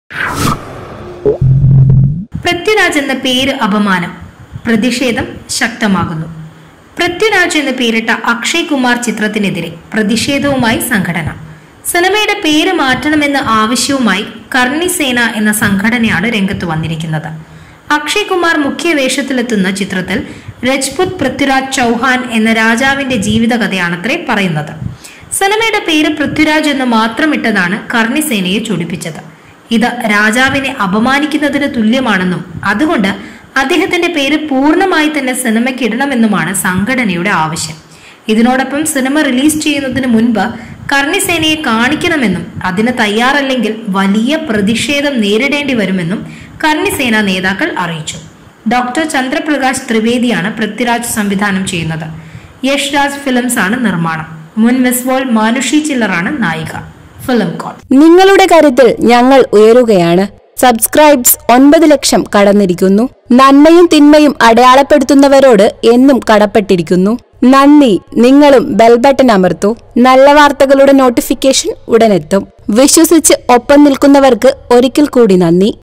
പൃഥ്വിരാജ് എന്ന പേര് അപമാനം പ്രതിഷേധം ശക്തമാകുന്നു പൃഥ്വിരാജ് എന്ന് പേരിട്ട അക്ഷയ് കുമാർ ചിത്രത്തിനെതിരെ പ്രതിഷേധവുമായി സംഘടന സിനിമയുടെ പേര് മാറ്റണമെന്ന ആവശ്യവുമായി കർണിസേന എന്ന സംഘടനയാണ് രംഗത്ത് വന്നിരിക്കുന്നത് അക്ഷയ് കുമാർ മുഖ്യ വേഷത്തിലെത്തുന്ന ചിത്രത്തിൽ രജ്പുത് പൃഥ്വിരാജ് ചൗഹാൻ എന്ന രാജാവിന്റെ ജീവിതകഥയാണത്രേ പറയുന്നത് സിനിമയുടെ പേര് പൃഥ്വിരാജ് എന്ന് മാത്രം ഇട്ടതാണ് കർണിസേനയെ ചൊടിപ്പിച്ചത് ഇത് രാജാവിനെ അപമാനിക്കുന്നതിന് തുല്യമാണെന്നും അതുകൊണ്ട് അദ്ദേഹത്തിന്റെ പേര് പൂർണ്ണമായി തന്നെ സിനിമയ്ക്ക് ഇടണമെന്നുമാണ് സംഘടനയുടെ ആവശ്യം ഇതിനോടൊപ്പം സിനിമ റിലീസ് ചെയ്യുന്നതിന് മുൻപ് കർണിസേനയെ കാണിക്കണമെന്നും അതിന് തയ്യാറല്ലെങ്കിൽ വലിയ പ്രതിഷേധം നേരിടേണ്ടി വരുമെന്നും കർണിസേന നേതാക്കൾ അറിയിച്ചു ഡോക്ടർ ചന്ദ്രപ്രകാശ് ത്രിവേദിയാണ് പൃഥ്വിരാജ് സംവിധാനം ചെയ്യുന്നത് യഷ് രാജ് ഫിലിംസ് ആണ് നിർമ്മാണം മുൻ മിസ് വേൾഡ് മാനുഷി ചില്ലറാണ് നായിക ഫിലിം കോൾ നിങ്ങളുടെ കരുത്തിൽ ഞങ്ങൾ ഉയരുകയാണ് സബ്സ്ക്രൈബ്സ് ഒൻപത് ലക്ഷം കടന്നിരിക്കുന്നു നന്മയും തിന്മയും അടയാളപ്പെടുത്തുന്നവരോട് എന്നും കടപ്പെട്ടിരിക്കുന്നു നന്ദി നിങ്ങളും ബെൽ ബട്ടൺ അമർത്തൂ നല്ല വാർത്തകളുടെ നോട്ടിഫിക്കേഷൻ ഉടനെത്തും വിശ്വസിച്ച് ഒപ്പം നിൽക്കുന്നവർക്ക് ഒരിക്കൽ കൂടി നന്ദി